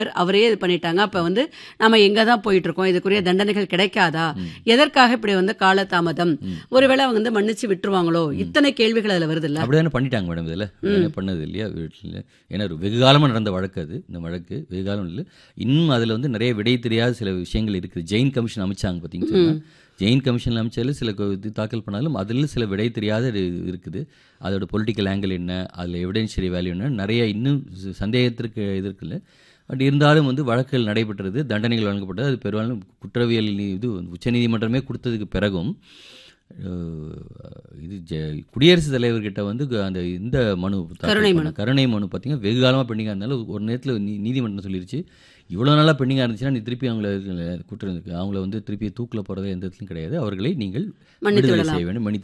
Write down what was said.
அவரே இது பண்ணிட்டாங்க அப்ப வந்து நாம எங்க தான் போயிட்டு இருக்கோம் இதுக்குரிய தண்டனைகள் கிடைக்காதா எதற்காக இப்படி வந்து காலதாமதம் ஒருவேளை அவங்க வந்து மன்னிச்சு விட்டுருவாங்களோ இத்தனை கேள்விகள் அதுல வருது இல்ல அப்படிதானே பண்ணிட்டாங்க மேடம் இதில் என்ன பண்ணது இல்லையா வீட்டில் ஏன்னா ஒரு வெகு காலமாக நடந்த வழக்கு அது இந்த வழக்கு வெகு காலம் இல்லை இன்னும் அதில் வந்து நிறைய விடை தெரியாத சில விஷயங்கள் இருக்குது ஜெயின் கமிஷன் அமைச்சாங்க பார்த்தீங்கன்னு சொன்னா ஜெயின் கமிஷன் அமைச்சாலும் சில கொ- இது தாக்கல் பண்ணாலும் அதில் சில விடை தெரியாத இது இருக்குது அதோட பொலிட்டிக்கல் ஆங்கிள் என்ன அதில் எவிடென்ஷியரி வேல்யூ என்ன நிறைய இன்னும் ச- சந்தேகத்திற்கு இது இருக்குல்ல பட் இருந்தாலும் வந்து வழக்குகள் நடைபெற்றது தண்டனைகள் வழங்கப்பட்டது அது பெரும்பாலும் குற்றவியல் நீ- இது உச்சநீதிமன்றமே கொடுத்ததுக்கு பிறகும் அஹ், இது ஜ- குடியரசுத் தலைவர்கிட்ட வந்து க- அந்த இந்த மனு தாக்கல் கருணை பண்ண- கருணை மனு பார்த்தீங்கன்னா வெகு காலமாக பெண்டிங்காக இருந்தாலும் ஒரு நேரத்தில் நீ நீதிமன்றம் சொல்லிருச்சு இவ்வளோ நாளாக பெண்டிங்காக இருந்துச்சுன்னா நீ திருப்பி அவங்கள குற்றம் அவங்கள வந்து திருப்பி தூக்கில் போகிறது எந்த இடத்துலையும் கிடையாது அவர்களை நீங்கள் மன்னித்து விடுதலை விடலாம். செய்ய வேண்டும் மன்னித்து